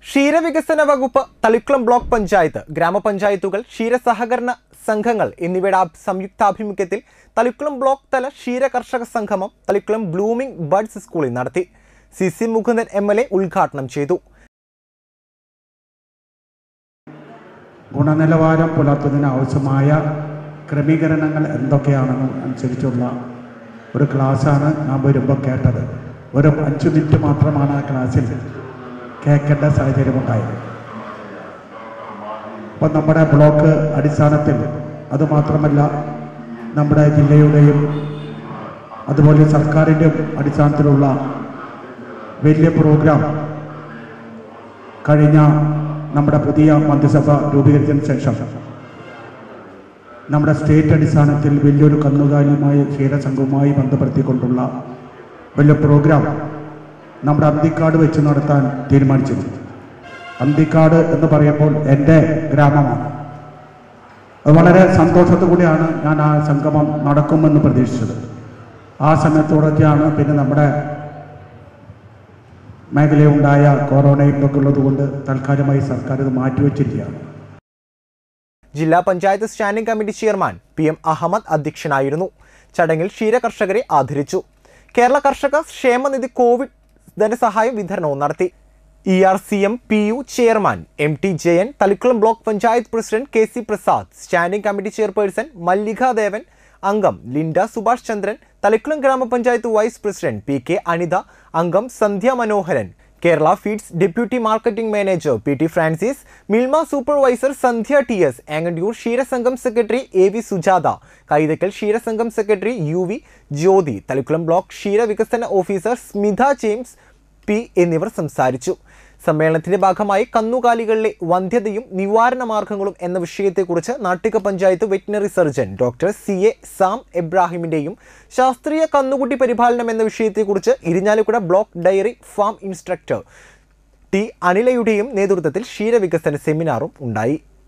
ക്ഷീരവികസന വകുപ്പ് തളിക്കുളം ബ്ലോക്ക് പഞ്ചായത്ത് ഗ്രാമപഞ്ചായത്തുകൾ ക്ഷീരസഹകരണ സംഘങ്ങൾ എന്നിവയുടെ ആഭ്- സംയുക്താഭിമുഖ്യത്തിൽ തളിക്കുളം ബ്ലോക്ക് തല ക്ഷീര കർഷക സംഗമം തളിക്കുളം ബ്ലൂമിംഗ് ബഡ്സ് സ്കൂളിൽ നടത്തി C C Mukundan M L A ഉദ്ഘാടനം ചെയ്തു ഗുണനിലവാരം പുലർത്തുന്നതിന് ആവശ്യമായ ക്രമീകരണങ്ങൾ എന്തൊക്കെയാണെന്നും അനുസരിച്ചുള്ള ഒരു ക്ലാസ്സാണ് ഞാൻ വരുമ്പോൾ കേട്ടത് ഒരു അഞ്ച് മിനിറ്റ് മാത്രമാണ് ആ ക്ലാസ്സിൽ കേൾക്കേണ്ട സാഹചര്യമുണ്ടായത് അപ്പം നമ്മുടെ ബ്ലോക്ക് അടിസ്ഥാനത്തിൽ അതുമാത്രമല്ല നമ്മുടെ ജില്ലയുടെയും അതുപോലെ സർക്കാരിൻ്റെയും അടിസ്ഥാനത്തിലുള്ള വലിയ പ്രോഗ്രാം കഴിഞ്ഞ നമ്മുടെ പുതിയ മന്ത്രിസഭ രൂപീകരിച്ചതിന് ശേഷം നമ്മുടെ സ്റ്റേറ്റ് അടിസ്ഥാനത്തിൽ വലിയൊരു കന്നുകാലിയുമായി ക്ഷീരസംഘവുമായി ബന്ധപ്പെടുത്തിക്കൊണ്ടുള്ള വലിയ പ്രോഗ്രാം നമ്മുടെ അന്തിക്കാട് വെച്ച് നടത്താൻ തീരുമാനിച്ചിരുന്നു അന്തിക്കാട് എന്ന് പറയുമ്പോൾ എൻ്റെ ഗ്രാമമാണ് അത് വളരെ സന്തോഷത്തോടെയാണ് ഞാൻ ആ സംഗമം നടക്കുമെന്ന് പ്രതീക്ഷിച്ചത് ആ സമയത്തോടൊക്കെയാണ് പിന്നെ നമ്മുടെ മേഖലയുണ്ടായ കൊറോണയും ഒക്കെ ഉള്ളതുകൊണ്ട് തൽക്കാലമായി സർക്കാർ ഇത് മാറ്റിവെച്ചിരിക്കുകയാണ് ജില്ലാ panchayat standing committee chairman P M Ahammed അധ്യക്ഷനായിരുന്നു ചടങ്ങിൽ ക്ഷീര കർഷകരെ ആദരിച്ചു കേരള കർഷക ക്ഷേമനിധി കോവിഡ് ധനസഹായം വിതരണവും നടത്തി E R C M P U chairman M T Jayan Thalikulam block panchayat president K C Prasad standing committee chairperson Mallika Devan അംഗം ലിൻഡ സുഭാഷ് ചന്ദ്രൻ തളിക്കുളം ഗ്രാമപഞ്ചായത്ത് vice president P K Anitha അംഗം Sandhya Manoharan Kerala feeds deputy marketing manager P T Francis Milma supervisor Sandhya T S Engandiyur ക്ഷീരസംഘം secretary A V Sujatha Kaithakkal ക്ഷീരസംഘം secretary U V Jyothi Thalikulam block ക്ഷീര വികസന officer Smitha James P എന്നിവർ സംസാരിച്ചു സമ്മേളനത്തിന്റെ ഭാഗമായി കന്നുകാലികളിലെ വന്ധ്യതയും നിവാരണ മാർഗങ്ങളും എന്ന വിഷയത്തെക്കുറിച്ച് Nattika panchayat veterinary surgeon doctor C A Sam എബ്രാഹിമിന്റെയും ശാസ്ത്രീയ കന്നുകുട്ടി പരിപാലനം എന്ന വിഷയത്തെക്കുറിച്ച് Irinjalakuda block dairy farm instructor T അനിലയുടെയും നേതൃത്വത്തിൽ ക്ഷീരവികസന സെമിനാറും ഉണ്ടായി